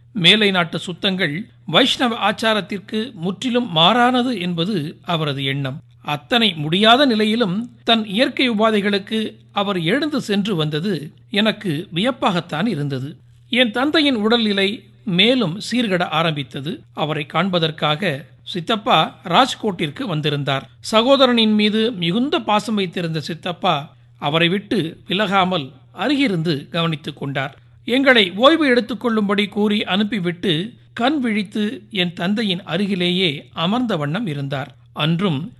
மேலை நாட்டு சுத்தங்கள் வைஷ்ணவ ஆச்சாரத்திற்கு முற்றிலும் மாறானது என்பது அவரது எண்ணம் அத்தனை முடியாத நிலையிலும் தன் இயற்கை உபாதைகளுக்கு அவர் எழுந்து சென்று வந்தது எனக்கு வியப்பாகத்தான் இருந்தது என் தந்தையின் உடல்நிலை மேலும் சீர்கட ஆரம்பித்தது அவரை காண்பதற்காக சித்தப்பா ராஜ்கோட்டிற்கு வந்திருந்தார் சகோதரனின் மீது மிகுந்த பாசம் வைத்திருந்த சித்தப்பா அவரை விட்டு விலகாமல் அருகிருந்து கவனித்துக் கொண்டார் எங்களை ஓய்வு எடுத்துக்கொள்ளும்படி கூறி அனுப்பிவிட்டு கண் விழித்து என் தந்தையின் அருகிலேயே அமர்ந்த வண்ணம் இருந்தார் அன்றும்